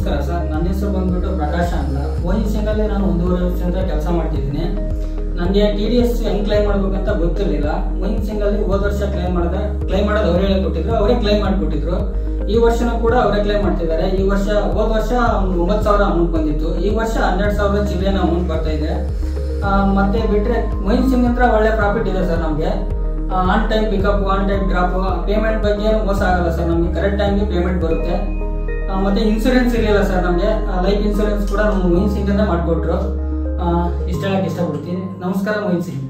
ನಮಸ್ಕಾರ ಸರ್ ನನ್ನ ಹೆಸರು ಬಂದ್ಬಿಟ್ಟು ಪ್ರಕಾಶ್ ಅಂತ ಮೋಹಿನ್ ಸಿಂಗಲ್ಲಿ ನಾನು ಒಂದೂವರೆ ವರ್ಷದಿಂದ ಕೆಲಸ ಮಾಡ್ತಿದ್ದೀನಿ ನನಗೆ ಟಿ ಡಿ ಎಸ್ ಹೆಂಗ್ ಕ್ಲೈಮ್ ಮಾಡ್ಬೇಕಂತ ಗೊತ್ತಿರಲಿಲ್ಲ ಮೋಹಿನ್ ಸಿಂಗಲ್ಲಿ ಹೋದ ವರ್ಷ ಕ್ಲೈಮ್ ಮಾಡಿದೆ ಕ್ಲೈಮ್ ಮಾಡೋದು ಅವರೇ ಹೇಳಿಕೊಟ್ಟಿದ್ರು ಅವರೇ ಕ್ಲೈಮ್ ಮಾಡಿಕೊಟ್ಟಿದ್ರು ಈ ವರ್ಷನೂ ಕೂಡ ಅವರೇ ಕ್ಲೈಮ್ ಮಾಡ್ತಿದ್ದಾರೆ ಈ ವರ್ಷ ಹೋದ ವರ್ಷ ಒಂದು ಒಂಬತ್ತು ಸಾವಿರ ಅಮೌಂಟ್ ಬಂದಿತ್ತು ಈ ವರ್ಷ ಹನ್ನೆರಡು ಸಾವಿರ ಚಿಲ್ಲರೆನ ಅಮೌಂಟ್ ಬರ್ತಾ ಇದೆ ಆ, ಮತ್ತೆ ಬಿಟ್ರೆ ಮೋಹಿನ್ ಸಿಂಗ್ ಹತ್ರ ಒಳ್ಳೆ ಪ್ರಾಫಿಟ್ ಇದೆ ಸರ್ ನಮಗೆ on time pickup on time drop payment ಬಗ್ಗೆ ಏನು ಮೋಸ ಆಗಲ್ಲ ಸರ್ ನಮಗೆ ಕರೆಕ್ಟ್ ಟೈಮ್ಗೆ ಪೇಮೆಂಟ್ ಬರುತ್ತೆ ಆ, ಮತ್ತೆ ಇನ್ಸೂರೆನ್ಸ್ ಇರಲಿಲ್ಲ ಸರ್ ನಮಗೆ ಲೈಫ್ ಇನ್ಸೂರೆನ್ಸ್ ಕೂಡ ನಮ್ಮ ಮೊಹಿನ್ ಸಿಂಗ್ ಅಂತ ಮಾಡಿಕೊಟ್ರು ಇಷ್ಟ ಹೇಳಕ್ಕೆ ಇಷ್ಟಪಡ್ತೀನಿ ನಮಸ್ಕಾರ ಮೊಹಿನ್ ಸಿಂಗ್